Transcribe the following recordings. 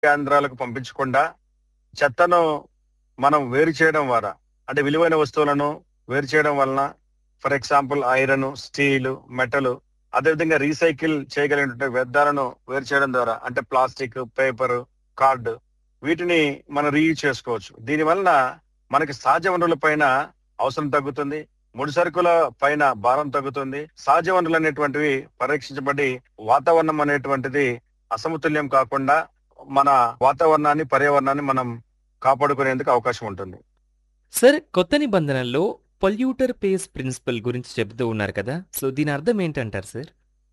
కేంద్రాలకు పంపించకుండా చెత్తను మనం వేరు చేయడం ద్వారా అంటే విలువైన వస్తువులను వేరు చేయడం వలన for example iron steel metal అదేవిధంగా రీసైకిల్ చేయగలిగిన వ్యర్థాలను వేరు చేయడం ద్వారా అంటే ప్లాస్టిక్ పేపర్ కార్డు వీటిని మనం రీయూజ్ చేసుకోవచ్చు దీని వలన మనకి సహజ వనరుల పైన అవసరం తగ్గుతుంది ముడి సరుకుల పైన భారం తగ్గుతుంది సహజ వనరులు అనేటువంటివి పరీక్షించబడి వాతావరణం అనేటువంటిది అసమతుల్యం కాకుండా మన వాతావరణాన్ని పర్యావరణాన్ని మనం కాపాడుకునేందుకు అవకాశం ఉంటుంది సార్ కొత్త నిబంధనల్లో పొల్యూటర్ పేస్ ప్రిన్సిపల్ గురించి చెబుతూ ఉన్నారు కదా సో దీని అర్థం ఏంటంటారు సార్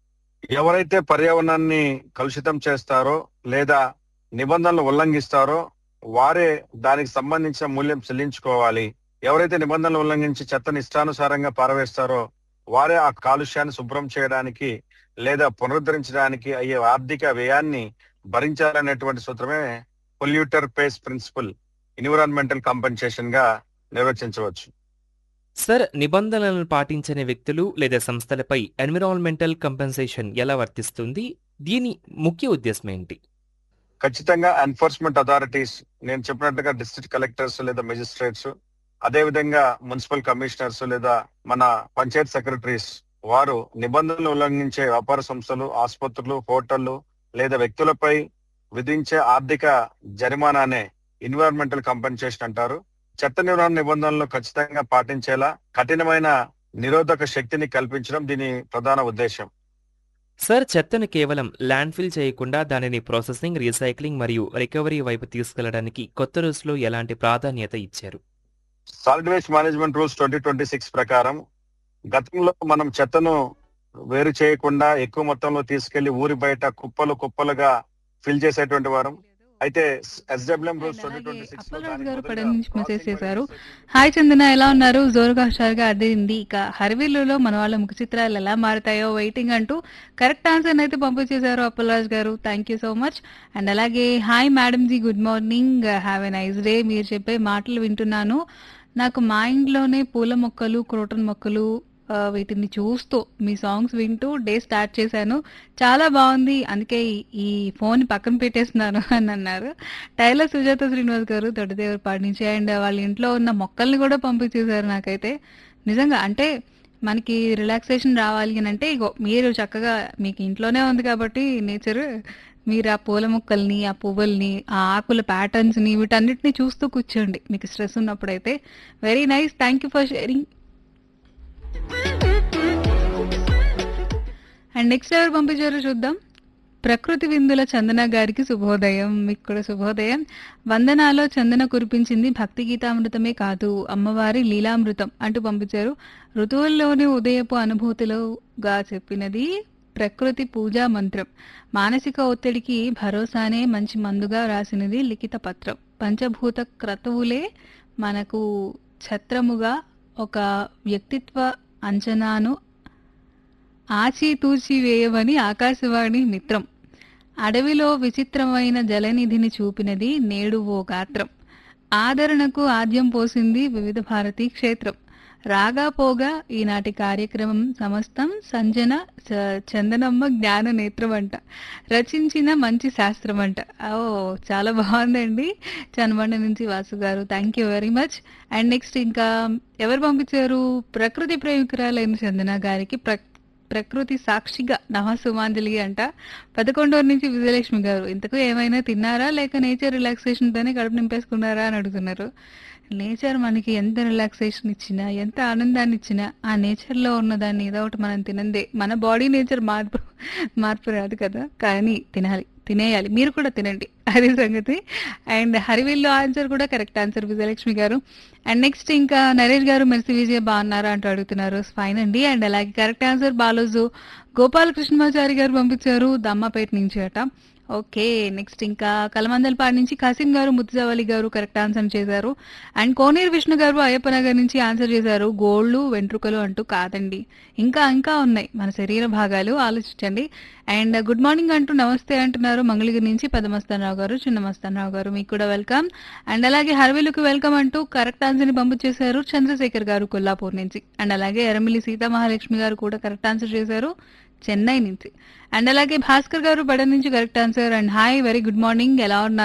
ఎవరైతే పర్యావరణాన్ని కలుషితం చేస్తారో లేదా నిబంధనలు ఉల్లంఘిస్తారో వారే దానికి సంబంధించిన మూల్యం చెల్లించుకోవాలి ఎవరైతే నిబంధనలు ఉల్లంఘించి చెత్తని ఇష్టానుసారంగా పారవేస్తారో వారే ఆ కాలుష్యాన్ని శుభ్రం చేయడానికి లేదా పునరుద్ధరించడానికి అయ్యే ఆర్థిక వ్యయాన్ని భరించాలనేటువంటి సూత్రమే polluter pays principle environmental compensation గా నిర్వచించవచ్చు సార్ నిబంధనలను పాటించని వ్యక్తులు లేదా సంస్థలపై ఎన్విరాన్మెంటల్ కంపెన్సేషన్ ఎలా వర్తిస్తుంది దీని ముఖ్య ఉద్దేశం ఏంటి ఖచ్చితంగా ఎన్ఫోర్స్మెంట్ అథారిటీస్ నేను చెప్పినట్టుగా డిస్ట్రిక్ట్ కలెక్టర్స్ లేదా మెజిస్ట్రేట్స్ అదే విధంగా మున్సిపల్ కమిషనర్స్ లేదా మన పంచాయత్ సెక్రటరీస్ వారు నిబంధనలు ఉల్లంఘించే వ్యాపార సంస్థలు ఆసుపత్రులు హోటళ్లు లేదా వ్యక్తులపై విధించే ఆర్థిక జరిమానానే ఎన్విరాన్మెంటల్ కంపెన్సేషన్ అంటారు చెత్త నివారణ నిబంధనలు ఖచ్చితంగా పాటించేలా కఠినమైన నిరోధక శక్తిని కల్పించడం దీని ప్రధాన ఉద్దేశం సార్ చెత్తను కేవలం ల్యాండ్ఫిల్ చేయకుండా దానిని ప్రాసెసింగ్ రీసైక్లింగ్ మరియు రికవరీ వైపు తీసుకెళ్లడానికి కొత్త రూల్స్లో ఎలాంటి ప్రాధాన్యత ఇచ్చారు solid waste management rules twenty twenty six ప్రకారం గతంలో మనం చెత్తను వేరు చేయకుండా ఎక్కువ మొత్తంలో తీసుకెళ్లి ఊరి బయట కుప్పలు కుప్పలుగా ఫిల్ చేసేటువంటి వారం అయితే SWM rules twenty twenty six Appalaraju garu పడ నుంచి మెసేజ్ చేశారు హాయ్ చందన ఎలా ఉన్నారు జోరుగా హుషారుగా అర్థమైంది ఇక హరివిల్లులో మన వాళ్ళ ముఖ చిత్రాలు ఎలా మారుతాయో వెయిటింగ్ అంటూ కరెక్ట్ ఆన్సర్ అయితే పంపించేశారు Appalaraju garu thank you so much and అలాగే hi madam ji good morning have a nice day మీరు చెప్పే మాటలు వింటున్నాను నాకు మా ఇంట్లోనే పూల మొక్కలు క్రోటన్ మొక్కలు ఆ, వీటిని చూస్తూ మీ సాంగ్స్ వింటూ డే స్టార్ట్ చేశాను చాలా బాగుంది అందుకే ఈ- ఈ ఫోన్ పక్కన పెట్టేస్తున్నాను అని అన్నారు టైలర్ సుజాత శ్రీనివాస్ గారు దొడ్డదేవరపాటి నుంచి అండ్ వాళ్ళ ఇంట్లో ఉన్న మొక్కల్ని కూడా పంపించేశారు నాకైతే నిజంగా అంటే మనకి రిలాక్సేషన్ రావాలి అని అంటే ఇగో మీరు చక్కగా మీకు ఇంట్లోనే ఉంది కాబట్టి నేచర్ మీరు ఆ పూల మొక్కల్ని ఆ పువ్వుల్ని ఆ ఆకుల ప్యాటర్న్స్ ని వీటన్నిటిని చూస్తూ కూర్చోండి మీకు స్ట్రెస్ ఉన్నప్పుడైతే very nice thank you for sharing and next ఎవరు పంపించారో చూద్దాం ప్రకృతి విందుల చందన గారికి శుభోదయం మీకు కూడా శుభోదయం వందనాలో చందన కురిపించింది భక్తి గీతామృతమే కాదు అమ్మవారి లీలామృతం అంటూ పంపించారు ఋతువుల్లోని ఉదయపు అనుభూతిలోగా చెప్పినది ప్రకృతి పూజా మంత్రం మానసిక ఒత్తిడికి భరోసానే మంచి మందుగా రాసినది లిఖిత పత్రం పంచభూత క్రతువులే మనకు ఛత్రముగా ఒక వ్యక్తిత్వ అంచనాను ఆచితూచి వేయమని ఆకాశవాణి మిత్రం అడవిలో విచిత్రమైన జలనిధిని చూపినది నేడు ఓ గాత్రం ఆదరణకు ఆద్యం పోసింది వివిధ భారతి క్షేత్రం రాగా పోగా ఈనాటి కార్యక్రమం సమస్తం సంజన చ- చందనమ్మ జ్ఞాన నేత్రం అంట రచించిన మంచి శాస్త్రం అంట ఓ చాలా బాగుందండి చనబండ నుంచి Vasu garu thank you very much and next ఇంకా ఎవరు పంపించారు ప్రకృతి ప్రేమికురాలైన చందన గారికి ప్ర ప్రకృతి సాక్షిగా నమస్సుమాంజలి అంట పదకొండవ నుంచి విజయలక్ష్మి గారు ఇంతకు ఏమైనా తిన్నారా లేక నేచర్ రిలాక్సేషన్ తోనే కడుపు నింపేసుకున్నారా అని అడుగుతున్నారు నేచర్ మనకి ఎంత రిలాక్సేషన్ ఇచ్చినా ఎంత ఆనందాన్ని ఇచ్చినా ఆ నేచర్ లో ఉన్న దాన్ని ఏదో ఒకటి మనం తినందే మన బాడీ నేచర్ మార్పు మార్పు రాదు కదా కానీ తినాలి తినేయాలి మీరు కూడా తినండి అది సంగతి అండ్ హరివిల్లో ఆన్సర్ కూడా correct answer Vijayalakshmi garu and next ఇంకా నరేష్ గారు మెర్సి విజయ బాగున్నారా అంటూ అడుగుతున్నారు ఫైన్ అండి అండ్ అలాగే కరెక్ట్ ఆన్సర్ బాలోజు గోపాలకృష్ణమాచారి గారు పంపించారు దమ్మపేట నుంచి అట ఓకే నెక్స్ట్ ఇంకా కలమందలపాడు నుంచి కసిం గారు ముత్తుజావలి గారు కరెక్ట్ ఆన్సర్ చేశారు అండ్ కోనేరు విష్ణు గారు అయ్యప్ప నగర్ నుంచి ఆన్సర్ చేశారు గోళ్ళు వెంట్రుకలు అంటూ కాదండి ఇంకా ఇంకా ఉన్నాయి మన శరీర భాగాలు ఆలోచించండి అండ్ గుడ్ మార్నింగ్ అంటూ నమస్తే అంటున్నారు మంగళగిరి నుంచి పెద్దమస్తానరావు గారు చిన్న మస్తానరావు గారు మీకు కూడా వెల్కమ్ అండ్ అలాగే హర్వేలుకు వెల్కమ్ అంటూ కరెక్ట్ ఆన్సర్ ని పంపించేశారు చంద్రశేఖర్ గారు కొల్లాపూర్ నుంచి అండ్ అలాగే ఎరమిలి సీతా మహాలక్ష్మి గారు కూడా కరెక్ట్ ఆన్సర్ చేశారు చెన్నై నుంచి అండ్ అలాగే భాస్కర్ గారు బడ నుంచి correct answer and hi very good morning ఎలా ఉన్నారు